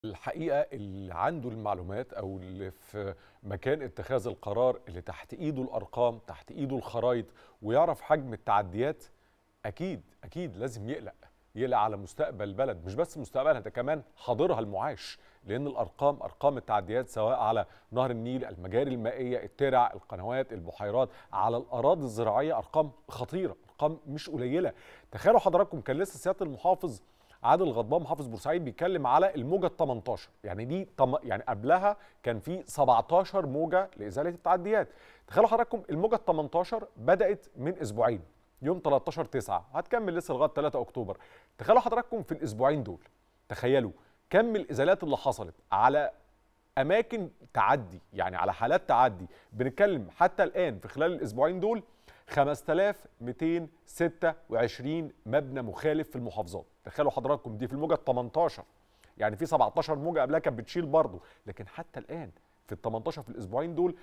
الحقيقة اللي عنده المعلومات أو اللي في مكان اتخاذ القرار اللي تحت إيده الأرقام تحت إيده الخرايط ويعرف حجم التعديات أكيد أكيد لازم يقلق يقلق على مستقبل البلد مش بس مستقبلها ده كمان حاضرها المعاش لأن الأرقام أرقام التعديات سواء على نهر النيل المجاري المائية الترع القنوات البحيرات على الأراضي الزراعية أرقام خطيرة أرقام مش قليلة تخيلوا حضراتكم كان لسه سيادة المحافظ عادل غضبان محافظ بورسعيد بيتكلم على الموجه ال 18 يعني دي طم... يعني قبلها كان في 17 موجه لازاله التعديات تخيلوا حضراتكم الموجه ال 18 بدات من اسبوعين يوم 13 9 هتكمل لسه لغايه 3 اكتوبر تخيلوا حضراتكم في الاسبوعين دول تخيلوا كم الازالات اللي حصلت على اماكن تعدي يعني على حالات تعدي بنتكلم حتى الان في خلال الاسبوعين دول 5226 مبنى مخالف في المحافظات تخيلوا حضراتكم دي في الموجه ال 18 يعني في 17 موجه قبلها كانت بتشيل برضه لكن حتى الان في ال 18 في الاسبوعين دول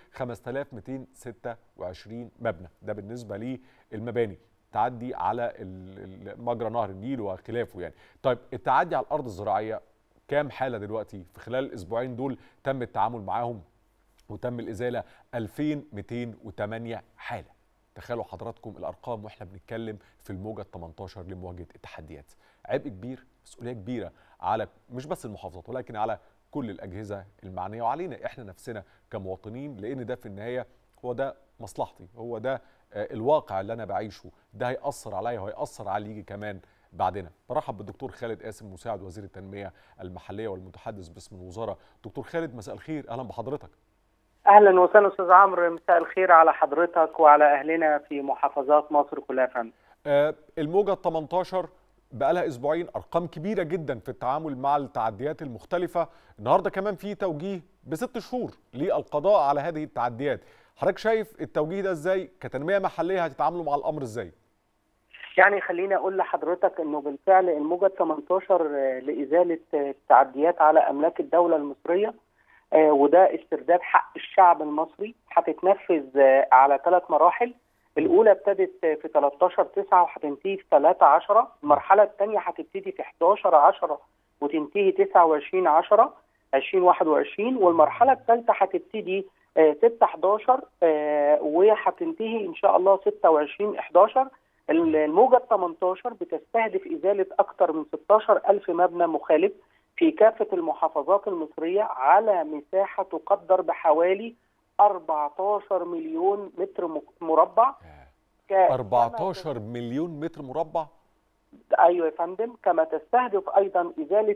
5226 مبنى ده بالنسبه للمباني تعدي على مجرى نهر النيل وخلافه يعني طيب التعدي على الارض الزراعيه كام حاله دلوقتي في خلال الاسبوعين دول تم التعامل معاهم وتم الازاله 2208 حاله تخيلوا حضراتكم الارقام واحنا بنتكلم في الموجه ال 18 لمواجهه التحديات عبء كبير مسؤوليه كبيره على مش بس المحافظات ولكن على كل الاجهزه المعنيه وعلينا احنا نفسنا كمواطنين لان ده في النهايه هو ده مصلحتي هو ده الواقع اللي انا بعيشه ده هياثر عليا وهياثر على اللي يجي كمان بعدنا برحب بالدكتور خالد قاسم مساعد وزير التنميه المحليه والمتحدث باسم الوزاره دكتور خالد مساء الخير اهلا بحضرتك اهلا وسهلا استاذ عمرو مساء الخير على حضرتك وعلى اهلنا في محافظات مصر كلها فندم آه الموجه 18 بقى لها اسبوعين ارقام كبيره جدا في التعامل مع التعديات المختلفه النهارده كمان في توجيه بست شهور للقضاء على هذه التعديات حضرتك شايف التوجيه ده ازاي كتنميه محليه هتتعاملوا مع الامر ازاي يعني خليني اقول لحضرتك انه بالفعل الموجه 18 لازاله التعديات على املاك الدوله المصريه آه وده استرداد حق الشعب المصري هتتنفذ آه على ثلاث مراحل الاولى ابتدت في 13 9 وهتنتهي في 3 10 المرحله الثانيه هتبتدي في 11 10 وتنتهي 29 10 2021 والمرحله الثالثه هتبتدي آه 6 11 وهتنتهي ان شاء الله 26 11 الموجه ال 18 بتستهدف ازاله اكثر من 16 ألف مبنى مخالف في كافة المحافظات المصرية على مساحة تقدر بحوالي 14 مليون متر مربع 14 مليون متر مربع ايوه يا فندم كما تستهدف ايضا ازاله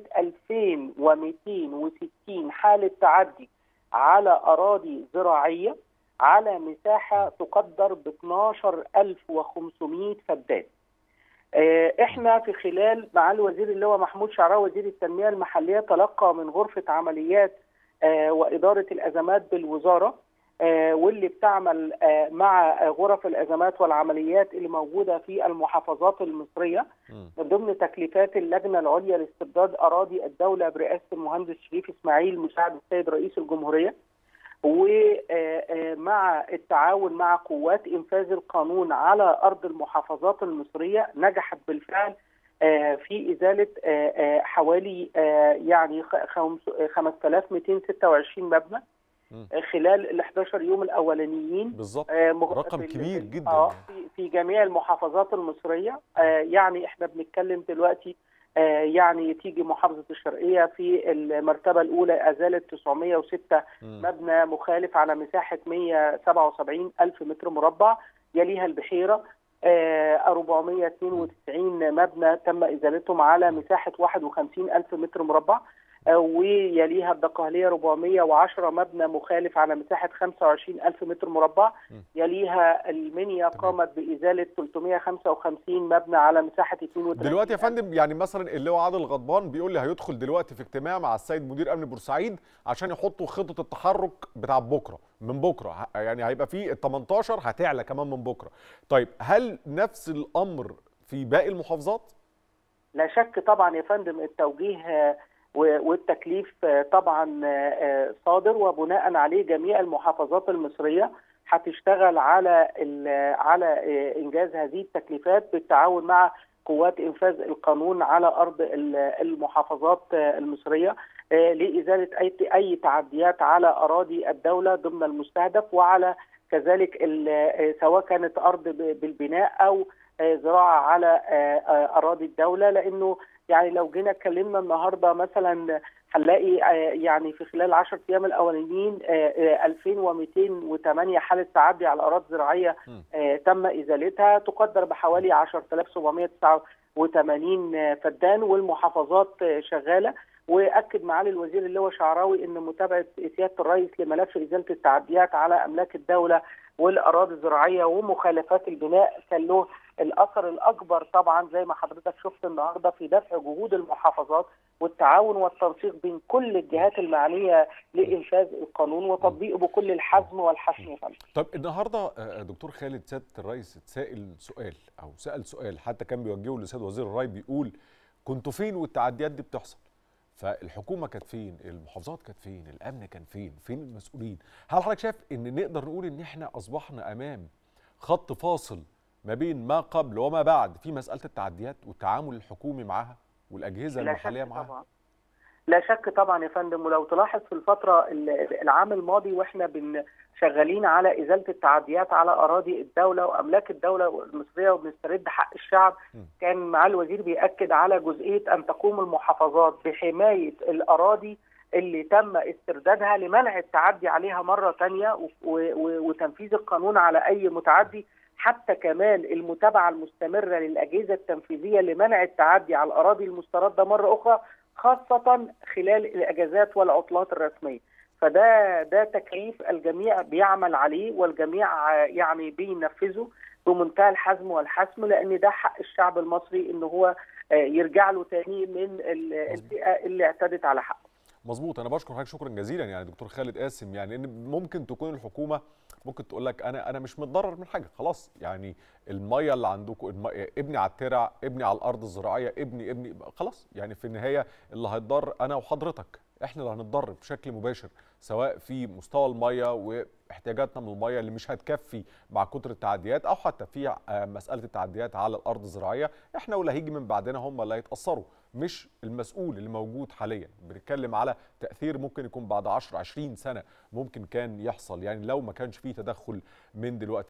2260 حاله تعدي على اراضي زراعيه على مساحه تقدر ب 12500 فدان احنا في خلال مع الوزير اللي هو محمود شعراوي وزير التنميه المحليه تلقى من غرفه عمليات واداره الازمات بالوزاره واللي بتعمل مع غرف الازمات والعمليات اللي موجوده في المحافظات المصريه ضمن تكليفات اللجنه العليا لاسترداد اراضي الدوله برئاسه المهندس شريف اسماعيل مساعد السيد رئيس الجمهوريه ومع التعاون مع قوات انفاذ القانون على ارض المحافظات المصريه نجحت بالفعل في ازاله حوالي يعني 5226 مبنى خلال ال 11 يوم الاولانيين بالظبط رقم كبير جدا آه في, في جميع المحافظات المصريه يعني احنا بنتكلم دلوقتي يعني تيجي محافظة الشرقية في المرتبة الأولى أزالت 906 م. مبنى مخالف على مساحة 177 ألف متر مربع يليها البحيرة 492 مبنى تم إزالتهم على مساحة 51 ألف متر مربع ويليها الدقهلية 410 مبنى مخالف على مساحة 25 ألف متر مربع يليها المنيا قامت بإزالة 355 مبنى على مساحة 32 دلوقتي يا فندم يعني مثلا اللي هو عادل غضبان بيقول لي هيدخل دلوقتي في اجتماع مع السيد مدير أمن بورسعيد عشان يحطوا خطة التحرك بتاع بكرة من بكرة يعني هيبقى في ال 18 هتعلى كمان من بكرة طيب هل نفس الأمر في باقي المحافظات؟ لا شك طبعا يا فندم التوجيه والتكليف طبعا صادر وبناء عليه جميع المحافظات المصريه هتشتغل على على انجاز هذه التكليفات بالتعاون مع قوات انفاذ القانون على ارض المحافظات المصريه لازاله اي اي تعديات على اراضي الدوله ضمن المستهدف وعلى كذلك سواء كانت ارض بالبناء او زراعه على اراضي الدوله لانه يعني لو جينا اتكلمنا النهارده مثلا هنلاقي يعني في خلال 10 ايام الاولانيين 2208 حاله تعدي على اراضي زراعيه تم ازالتها تقدر بحوالي 10789 فدان والمحافظات شغاله واكد معالي الوزير اللي هو شعراوي ان متابعه سياده الرئيس لملف ازاله التعديات على املاك الدوله والاراضي الزراعيه ومخالفات البناء كان له الاثر الاكبر طبعا زي ما حضرتك شفت النهارده في دفع جهود المحافظات والتعاون والتنسيق بين كل الجهات المعنيه لانفاذ القانون وتطبيقه بكل الحزم والحسم يا فندم. طب النهارده دكتور خالد سياده الرئيس اتسائل سؤال او سال سؤال حتى كان بيوجهه لسيد وزير الري بيقول كنتوا فين والتعديات دي بتحصل؟ فالحكومه كانت فين؟ المحافظات كانت فين؟ الامن كان فين؟ فين المسؤولين؟ هل حضرتك شايف ان نقدر نقول ان احنا اصبحنا امام خط فاصل ما بين ما قبل وما بعد في مساله التعديات والتعامل الحكومي معها والاجهزه المحليه معها؟ طبعا. لا شك طبعا يا فندم ولو تلاحظ في الفتره العام الماضي واحنا بن شغالين على ازاله التعديات على اراضي الدوله واملاك الدوله المصريه وبنسترد حق الشعب كان مع الوزير بياكد على جزئيه ان تقوم المحافظات بحمايه الاراضي اللي تم استردادها لمنع التعدي عليها مره ثانيه وتنفيذ القانون على اي متعدي حتى كمان المتابعه المستمره للاجهزه التنفيذيه لمنع التعدي على الاراضي المسترده مره اخرى خاصه خلال الاجازات والعطلات الرسميه. فده ده تكليف الجميع بيعمل عليه والجميع يعني بينفذه بمنتهى الحزم والحسم لان ده حق الشعب المصري ان هو يرجع له تاني من الفئه اللي اعتدت على حقه. مظبوط انا بشكر حضرتك شكرا جزيلا يعني دكتور خالد قاسم يعني ان ممكن تكون الحكومه ممكن تقول لك انا انا مش متضرر من حاجه خلاص يعني الميه اللي عندكم المية ابني على الترع ابني على الارض الزراعيه ابني ابني خلاص يعني في النهايه اللي هيتضر انا وحضرتك احنا اللي هنتضر بشكل مباشر سواء في مستوى الميه واحتياجاتنا من الميه اللي مش هتكفي مع كتر التعديات او حتى في مساله التعديات على الارض الزراعيه احنا واللي هيجي من بعدنا هم اللي هيتاثروا مش المسؤول اللي موجود حاليا بنتكلم على تاثير ممكن يكون بعد 10 20 سنه ممكن كان يحصل يعني لو ما كانش فيه تدخل من دلوقتي